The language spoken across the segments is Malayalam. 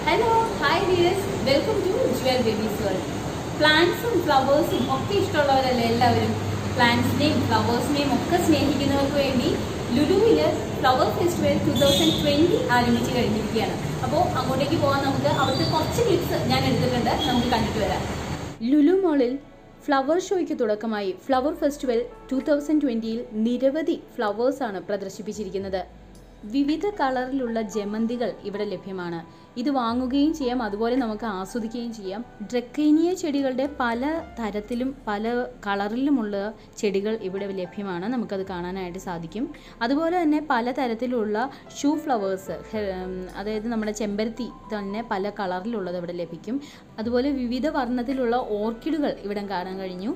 hello hi dears welcome to jewel babies world പ്ലാന്റ്സും ഫ്ലവേഴ്സും ഒക്കെ ഇഷ്ടമുള്ളവരല്ലേ എല്ലാവരും പ്ലാന്റ്സിനെയും ഫ്ലവേഴ്സിനെയും ഒക്കെ സ്നേഹിക്കുന്നവർക്ക് വേണ്ടി ലുലുവില് flower festival two thousand twenty ആരംഭിച്ച് കഴിഞ്ഞിരിക്കുകയാണ് അപ്പോൾ അങ്ങോട്ടേക്ക് പോകാൻ നമുക്ക് അവിടുത്തെ കുറച്ച് ക്ലിപ്സ് ഞാൻ എടുത്തിട്ടുണ്ട് നമുക്ക് കണ്ടിട്ട് വരാം ലുലു മോളിൽ ഫ്ലവർ ഷോയ്ക്ക് തുടക്കമായി ഫ്ലവർ ഫെസ്റ്റിവൽ ടു തൗസൻഡ് ട്വൻറ്റിയിൽ നിരവധി ഫ്ലവേഴ്സാണ് പ്രദർശിപ്പിച്ചിരിക്കുന്നത് വിവിധ കളറിലുള്ള ജമന്തികൾ ഇവിടെ ലഭ്യമാണ് ഇത് വാങ്ങുകയും ചെയ്യാം അതുപോലെ നമുക്ക് ആസ്വദിക്കുകയും ചെയ്യാം ഡ്രക്കേനിയ ചെടികളുടെ പല തരത്തിലും പല കളറിലുമുള്ള ചെടികൾ ഇവിടെ ലഭ്യമാണ് നമുക്കത് കാണാനായിട്ട് സാധിക്കും അതുപോലെ തന്നെ പല തരത്തിലുള്ള ഷൂ ഫ്ലവേഴ്സ് അതായത് നമ്മുടെ ചെമ്പരത്തി തന്നെ പല കളറിലുള്ളത് ഇവിടെ ലഭിക്കും അതുപോലെ വിവിധ വർണ്ണത്തിലുള്ള ഓർക്കിഡുകൾ ഇവിടെ കാണാൻ കഴിഞ്ഞു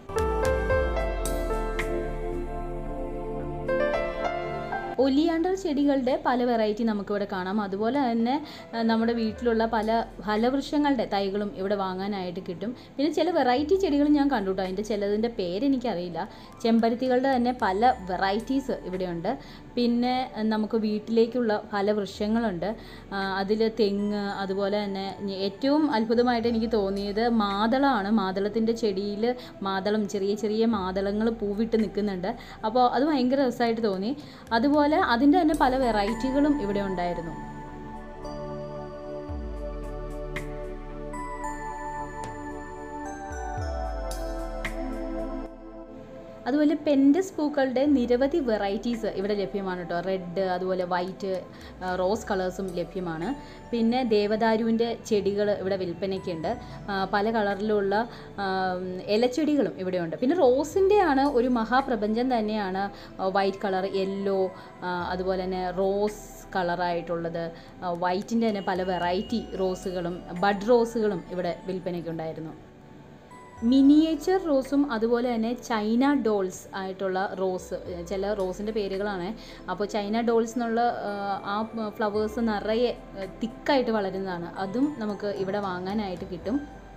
ഒലിയാണ്ടർ ചെടികളുടെ പല വെറൈറ്റി നമുക്കിവിടെ കാണാം അതുപോലെ തന്നെ ആ, നമ്മുടെ വീട്ടിലുള്ള പല ഫലവൃക്ഷങ്ങളുടെ തൈകളും ഇവിടെ വാങ്ങാനായിട്ട് കിട്ടും പിന്നെ ചില വെറൈറ്റി ചെടികൾ ഞാൻ കണ്ടു കേട്ടോ അതിൻ്റെ ചിലതിൻ്റെ പേരെനിക്കറിയില്ല ചെമ്പരത്തികളുടെ തന്നെ പല വെറൈറ്റീസ് ഇവിടെയുണ്ട് പിന്നെ ആ, നമുക്ക് വീട്ടിലേക്കുള്ള ഫലവൃക്ഷങ്ങളുണ്ട് അതിൽ തെങ്ങ് അതുപോലെ തന്നെ ഞ- ഏറ്റവും അത്ഭുതമായിട്ട് എനിക്ക് തോന്നിയത് മാതളമാണ് മാതളത്തിൻ്റെ ചെടിയിൽ മാതളം ചെറിയ ചെറിയ മാതളങ്ങൾ പൂവിട്ട് നിൽക്കുന്നുണ്ട് അപ്പോൾ അത് ഭയങ്കര രസമായിട്ട് തോന്നി അതുപോലെ അതിൻ്റെ തന്നെ പല വെറൈറ്റികളും ഇവിടെ ഉണ്ടായിരുന്നു അതുപോലെ പെൻഡസ് പൂക്കളുടെ നിരവധി വെറൈറ്റീസ് ഇവിടെ ലഭ്യമാണ് കേട്ടോ റെഡ് അതുപോലെ വൈറ്റ് റോസ് കളേഴ്സും ലഭ്യമാണ് പിന്നെ ദേവദാരുവിൻ്റെ ചെടികൾ ഇവിടെ വിൽപ്പനയ്ക്കുണ്ട് ആ, പല കളറിലുള്ള ആ, ഇലച്ചെടികളും ഇവിടെയുണ്ട് പിന്നെ റോസിൻ്റെ ആണ് ഒരു മഹാപ്രപഞ്ചം തന്നെയാണ് വൈറ്റ് കളർ യെല്ലോ അതുപോലെ തന്നെ റോസ് കളറായിട്ടുള്ളത് വൈറ്റിൻ്റെ തന്നെ പല വെറൈറ്റി റോസുകളും ബഡ് റോസുകളും ഇവിടെ വിൽപ്പനയ്ക്കുണ്ടായിരുന്നു മിനിയേച്ചർ റോസും അതുപോലെ തന്നെ ചൈന ഡോൾസ് ആയിട്ടുള്ള റോസ് ഏഹ് ചില റോസിൻ്റെ പേരുകളാണ് അപ്പോൾ ചൈന ഡോൾസ് എന്നുള്ള ആഹ്, ആ ഫ്ലവേഴ്സ് നിറയെ തിക്കായിട്ട് വളരുന്നതാണ് അതും നമുക്ക് ഇവിടെ വാങ്ങാനായിട്ട് കിട്ടും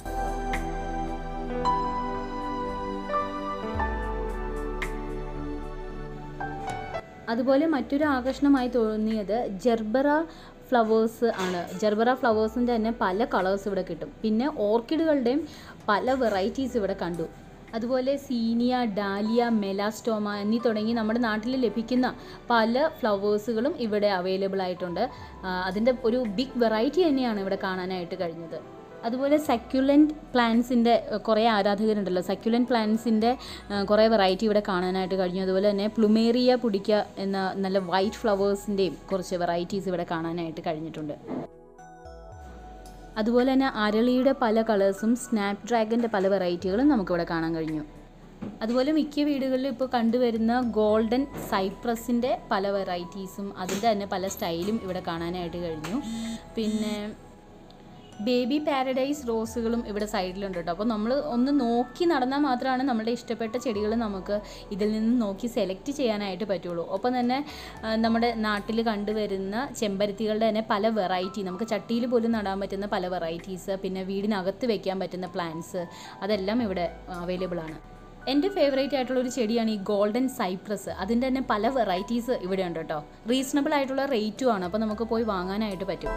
അതുപോലെ മറ്റൊരു ആകർഷണമായി തോന്നിയത് ജെർബറ ഫ്ലവേഴ്സ് ആണ് ജെർബറ ഫ്ലവേഴ്സിൻ്റെ തന്നെ പല കളേഴ്സ് ഇവിടെ കിട്ടും പിന്നെ ഓർക്കിഡുകളുടെയും പല വെറൈറ്റീസ് ഇവിടെ കണ്ടു അതുപോലെ സീനിയ ഡാലിയ മെലാസ്റ്റോമ എന്നീ തുടങ്ങി നമ്മുടെ നാട്ടിൽ ലഭിക്കുന്ന പല ഫ്ലവേഴ്സുകളും ഇവിടെ അവൈലബിൾ ആയിട്ടുണ്ട് ആ, അതിൻ്റെ ഒരു ബിഗ് വെറൈറ്റി തന്നെയാണ് ഇവിടെ കാണാനായിട്ട് കഴിഞ്ഞത് അതുപോലെ സക്യുലൻറ്റ് പ്ലാന്റ്സിൻ്റെ കുറേ ആരാധകരുണ്ടല്ലോ സക്യുലൻറ്റ് പ്ലാന്റ്സിൻ്റെ കുറേ വെറൈറ്റി ഇവിടെ കാണാനായിട്ട് കഴിഞ്ഞു അതുപോലെ തന്നെ പ്ലുമേറിയ പുടിക്ക എന്ന നല്ല വൈറ്റ് ഫ്ലവേഴ്സിൻ്റെയും കുറച്ച് വെറൈറ്റീസ് ഇവിടെ കാണാനായിട്ട് കഴിഞ്ഞിട്ടുണ്ട് അതുപോലെ തന്നെ അരളിയുടെ പല കളേഴ്സും സ്നാപ് ഡ്രാഗൻ്റെ പല വെറൈറ്റികളും നമുക്കിവിടെ കാണാൻ കഴിഞ്ഞു അതുപോലെ മിക്ക വീടുകളിലും ഇപ്പോൾ കണ്ടുവരുന്ന ഗോൾഡൻ സൈപ്രസിൻ്റെ പല വെറൈറ്റീസും അതിൻ്റെ തന്നെ പല സ്റ്റൈലും ഇവിടെ കാണാനായിട്ട് കഴിഞ്ഞു പിന്നെ ബേബി പാരഡൈസ് റോസുകളും ഇവിടെ സൈഡിലുണ്ട് കേട്ടോ അപ്പോൾ നമ്മൾ ഒന്ന് നോക്കി നടന്നാൽ മാത്രമാണ് നമ്മുടെ ഇഷ്ടപ്പെട്ട ചെടികൾ നമുക്ക് ഇതിൽ നിന്ന് നോക്കി സെലക്ട് ചെയ്യാനായിട്ട് പറ്റുള്ളൂ ഒപ്പം തന്നെ ആ, നമ്മുടെ നാട്ടിൽ കണ്ടുവരുന്ന ചെമ്പരത്തികളുടെ തന്നെ പല വെറൈറ്റി നമുക്ക് ചട്ടിയിൽ പോലും നടാൻ പറ്റുന്ന പല വെറൈറ്റീസ് പിന്നെ വീടിനകത്ത് വെക്കാൻ പറ്റുന്ന പ്ലാന്റ്സ് അതെല്ലാം ഇവിടെ അവൈലബിൾ ആണ് എൻ്റെ ഫേവറേറ്റ് ആയിട്ടുള്ള ഒരു ചെടിയാണ് ഈ ഗോൾഡൻ സൈപ്രസ് അതിൻ്റെ തന്നെ പല വെറൈറ്റീസ് ഇവിടെ ഉണ്ട് കേട്ടോ റീസണബിൾ ആയിട്ടുള്ള റേറ്റും ആണ് അപ്പോൾ നമുക്ക് പോയി വാങ്ങാനായിട്ട് പറ്റും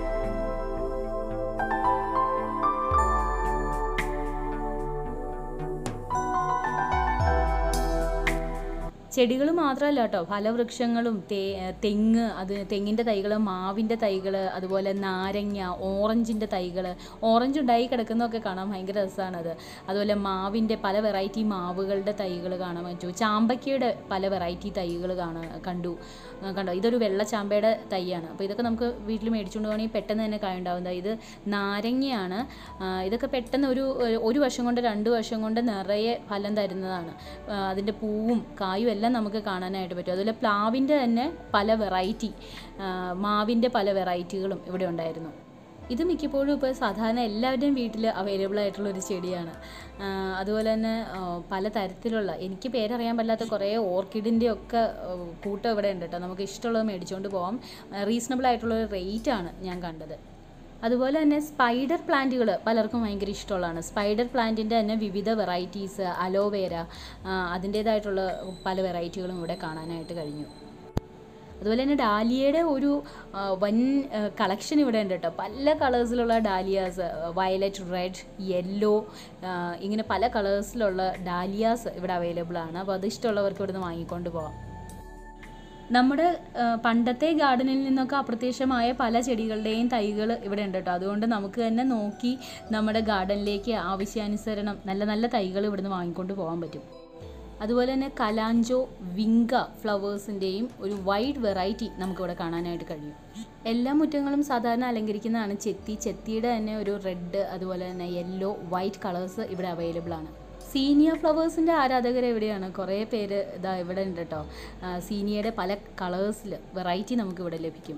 ചെടികൾ മാത്രമല്ല കേട്ടോ ഫലവൃക്ഷങ്ങളും തേ തെങ്ങ് അത് തെങ്ങിൻ്റെ തൈകൾ മാവിൻ്റെ തൈകൾ അതുപോലെ നാരങ്ങ ഓറഞ്ചിൻ്റെ തൈകൾ ഓറഞ്ച് ഉണ്ടായി കിടക്കുന്നതൊക്കെ കാണാൻ ഭയങ്കര രസമാണത് അതുപോലെ മാവിൻ്റെ പല വെറൈറ്റി മാവുകളുടെ തൈകൾ കാണാൻ പറ്റൂ ചാമ്പയ്ക്കയുടെ പല വെറൈറ്റി തൈകൾ കാണാൻ കണ്ടു ആ, കണ്ടോ ഇതൊരു വെള്ള ചാമ്പയുടെ തൈയാണ് അപ്പോൾ ഇതൊക്കെ നമുക്ക് വീട്ടിൽ മേടിച്ചുകൊണ്ട് പോകണമെങ്കിൽ പെട്ടെന്ന് തന്നെ കായ ഉണ്ടാവുന്നത് ഇത് നാരങ്ങയാണ് ആ, ഇതൊക്കെ പെട്ടെന്ന് ഒരു ഒരു വർഷം കൊണ്ട് രണ്ട് വർഷം കൊണ്ട് നിറയെ ഫലം തരുന്നതാണ് ആ, അതിൻ്റെ പൂവും കായും എല്ലാം നമുക്ക് കാണാനായിട്ട് പറ്റും അതുപോലെ പ്ലാവിൻ്റെ തന്നെ പല വെറൈറ്റി മാവിൻ്റെ പല വെറൈറ്റികളും ഇവിടെ ഉണ്ടായിരുന്നു ഇത് മിക്കപ്പോഴും ഇപ്പോൾ സാധാരണ എല്ലാവരുടെയും വീട്ടിൽ അവൈലബിൾ ആയിട്ടുള്ള ഒരു ചെടിയാണ് ആ, അതുപോലെ തന്നെ ആ, പല തരത്തിലുള്ള എനിക്ക് പേരറിയാൻ പറ്റാത്ത കുറേ ഓർക്കിഡിൻ്റെ ഒക്കെ ആ, കൂട്ടം ഇവിടെ ഉണ്ട് കേട്ടോ നമുക്ക് ഇഷ്ടമുള്ളത് മേടിച്ചുകൊണ്ട് പോകാം റീസണബിൾ ആയിട്ടുള്ള ഒരു റേറ്റ് ആണ് ഞാൻ കണ്ടത് അതുപോലെ തന്നെ സ്പൈഡർ പ്ലാന്റുകൾ പലർക്കും ഭയങ്കര ഇഷ്ടമുള്ളതാണ് സ്പൈഡർ പ്ലാന്റിൻ്റെ തന്നെ വിവിധ വെറൈറ്റീസ് അലോവേര അതിൻ്റേതായിട്ടുള്ള പല വെറൈറ്റികളും ഇവിടെ കാണാനായിട്ട് കഴിഞ്ഞു അതുപോലെ തന്നെ ഡാലിയയുടെ ഒരു ആ, വൻ കളക്ഷൻ ഇവിടെ ഉണ്ട് കേട്ടോ പല കളേഴ്സിലുള്ള ഡാലിയാസ് വയലറ്റ് റെഡ് യെല്ലോ ഇങ്ങനെ പല കളേഴ്സിലുള്ള ഡാലിയാസ് ഇവിടെ അവൈലബിൾ ആണ് അപ്പോൾ അത് ഇഷ്ടമുള്ളവർക്ക് ഇവിടുന്ന് വാങ്ങിക്കൊണ്ട് പോകാം നമ്മുടെ ആ, പണ്ടത്തെ ഗാർഡനിൽ നിന്നൊക്കെ അപ്രത്യക്ഷമായ പല ചെടികളുടെയും തൈകൾ ഇവിടെ ഉണ്ട് കേട്ടോ അതുകൊണ്ട് നമുക്ക് തന്നെ നോക്കി നമ്മുടെ ഗാർഡനിലേക്ക് ആവശ്യാനുസരണം നല്ല നല്ല തൈകൾ ഇവിടുന്ന് വാങ്ങിക്കൊണ്ട് പോകാൻ പറ്റും അതുപോലെ തന്നെ കലാഞ്ചോ വിങ്ക ഫ്ലവേഴ്സിൻ്റെയും ഒരു വൈഡ് വെറൈറ്റി നമുക്കിവിടെ കാണാനായിട്ട് കഴിയും എല്ലാ മുറ്റങ്ങളും സാധാരണ അലങ്കരിക്കുന്നതാണ് ചെത്തി ചെത്തിയുടെ തന്നെ ഒരു റെഡ് അതുപോലെ തന്നെ യെല്ലോ വൈറ്റ് കളേഴ്സ് ഇവിടെ അവൈലബിൾ ആണ് സീനിയ ഫ്ലവേഴ്സിൻ്റെ ആരാധകർ എവിടെയാണ് കുറേ പേര് ഇതാ ഇവിടെ ഉണ്ട് കേട്ടോ ആ, സീനിയയുടെ പല കളേഴ്സിൽ വെറൈറ്റി നമുക്ക് ഇവിടെ ലഭിക്കും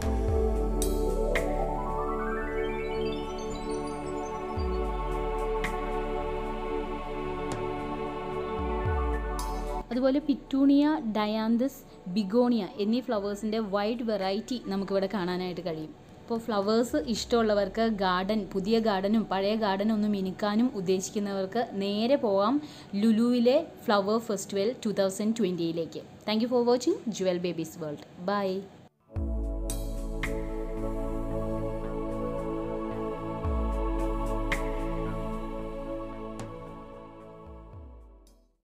അതുപോലെ പിറ്റൂണിയ ഡയാന്തസ് ബിഗോണിയ എന്നീ ഫ്ലവേഴ്സിൻ്റെ വൈഡ് വെറൈറ്റി നമുക്കിവിടെ കാണാനായിട്ട് കഴിയും അപ്പോൾ ഫ്ലവേഴ്സ് ഇഷ്ടമുള്ളവർക്ക് ഗാർഡൻ പുതിയ ഗാർഡനും പഴയ ഗാർഡനും ഒന്ന് മിനുക്കാനും ഉദ്ദേശിക്കുന്നവർക്ക് നേരെ പോകാം ലുലുവിലെ ഫ്ലവർ ഫെസ്റ്റിവൽ ടു തൗസൻഡ് ട്വൻറ്റിയിലേക്ക് thank you for watching jewel babies world by